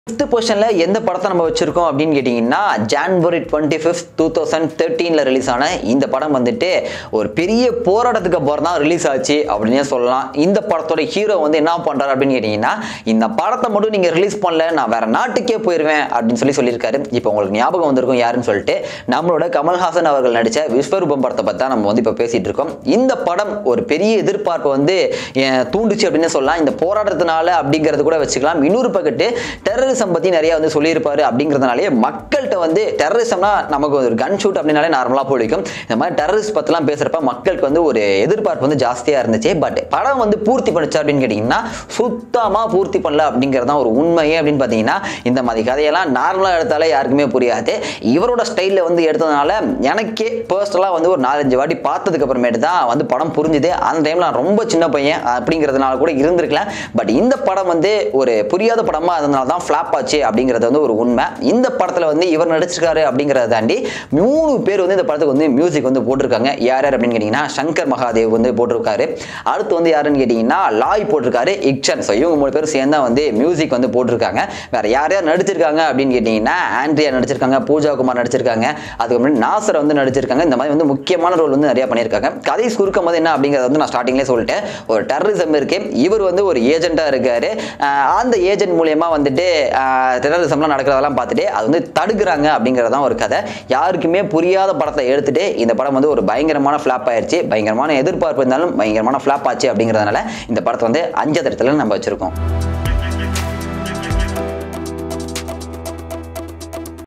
fifth பொசிஷனில் எந்த படத்தை நம்ம வச்சிருக்கோம் அப்படின்னு கேட்டிங்கன்னா January twenty fifth two thousand தேர்ட்டீனில் ரிலீஸ் ஆன இந்த படம் வந்துட்டு ஒரு பெரிய போராட்டத்துக்கு அப்புறம் தான் ரிலீஸ் ஆச்சு அப்படின்னே சொல்லலாம் இந்த படத்தோட ஹீரோ வந்து என்ன பண்ணுறாரு அப்படின்னு கேட்டிங்கன்னா இந்த படத்தை மட்டும் நீங்கள் ரிலீஸ் பண்ணல நான் வேற நாட்டுக்கே போயிடுவேன் அப்படின்னு சொல்லி சொல்லியிருக்காரு இப்போ உங்களுக்கு ஞாபகம் வந்திருக்கும் யாருன்னு சொல்லிட்டு நம்மளோட கமல்ஹாசன் அவர்கள் நடித்த விஸ்வரூபம் படத்தை பற்றி தான் நம்ம வந்து இப்போ பேசிகிட்டு இருக்கோம் இந்த படம் ஒரு பெரிய எதிர்பார்ப்பை வந்து அஹ், தூண்டுச்சு அப்படின்னு சொல்லலாம் இந்த போராட்டத்தினால அப்படிங்கிறது கூட வச்சுக்கலாம் இன்னொரு பக்கத்து டெரரிசம் பற்றி நிறைய வந்து சொல்லியிருப்பாரு அப்படிங்கிறதுனாலே மக்கள்கிட்ட வந்து டெரரிசம்னா நமக்கு ஒரு கன் ஷூட் அப்படின்னாலே நார்மலாக பிடிக்கும் இந்த மாதிரி டெரரிஸ்ட் பற்றிலாம் பேசுகிறப்ப மக்களுக்கு வந்து ஒரு எதிர்பார்ப்பு வந்து ஜாஸ்தியாக இருந்துச்சு பட் படம் வந்து பூர்த்தி பண்ணுச்சு அப்படின்னு கேட்டிங்கன்னா சுத்தமாக பூர்த்தி பண்ணல அப்படிங்கிறது தான் ஒரு உண்மையே அப்படின்னு பார்த்தீங்கன்னா இந்த மாதிரி கதையெல்லாம் நார்மலாக எடுத்தாலே யாருக்குமே புரியாது இவரோட ஸ்டைலில் வந்து எடுத்ததுனால எனக்கே பர்சனலாக வந்து ஒரு நாலஞ்சு வாட்டி பார்த்ததுக்கு அப்புறமேட்டு தான் வந்து படம் புரிஞ்சுது அந்த டைமில் நான் ரொம்ப சின்ன பையன் அப்படிங்கிறதுனால கூட இருந்திருக்கலாம் பட் இந்த படம் வந்து ஒரு புரியாத படமாக இருந்ததுனால தான் ஃப்ளாப் ஆச்சு அப்படிங்கிறது வந்து ஒரு உண்மை இந்த படத்தில் வந்து இவர் நடிச்சிருக்காரு அப்படிங்கிறத தாண்டி மூணு பேர் வந்து இந்த படத்துக்கு வந்து மியூசிக் வந்து போட்டிருக்காங்க யார் யார் அப்படின்னு கேட்டிங்கன்னா சங்கர் மகாதேவ் வந்து போட்டிருக்காரு அடுத்து வந்து யாருன்னு கேட்டிங்கன்னா லாய் போட்டிருக்காரு இக்ஷன் ஸோ இவங்க மூணு பேரும் சேர்ந்து தான் வந்து மியூசிக் வந்து போட்டிருக்காங்க வேற யார் யார் நடிச்சிருக்காங்க அப்படின்னு கேட்டிங்கன்னா ஆண்ட்ரியா நடிச்சிருக்காங்க பூஜா குமார் நடிச்சிருக்காங்க அதுக்கு முன்னாடி நாசர் வந்து நடிச்சிருக்காங்க இந்த மாதிரி வந்து முக்கியமான ரோல் வந்து நிறைய பண்ணியிருக்காங்க கதை சுருக்கம் வந்து என்ன அப்படிங்கிறத வந்து நான் ஸ்டார்டிங்லேயே சொல்லிட்டேன் ஒரு டெரரிசம் இருக்கு இவர் வந்து ஒரு ஏஜென்ட்டாக இருக்காரு ஆஹ் அந்த ஏஜென்ட் மூலியமா வந்துட்டு டெரரிசம்லாம் நடக்கிறதெல்லாம் பார்த்துட்டு அது வந்து தடுக்கிறாங்க அப்படிங்கிறது தான் ஒரு கதை யாருக்குமே புரியாத படத்தை எடுத்துட்டு இந்த படம் வந்து ஒரு பயங்கரமான ஃப்ளாப் ஆயிருச்சு பயங்கரமான எதிர்பார்ப்பு இருந்தாலும் பயங்கரமான ஃப்ளாப் ஆச்சு அப்படிங்கிறதுனால இந்த படத்தை வந்து அஞ்சாவது இடத்துல நம்ம வச்சிருக்கோம்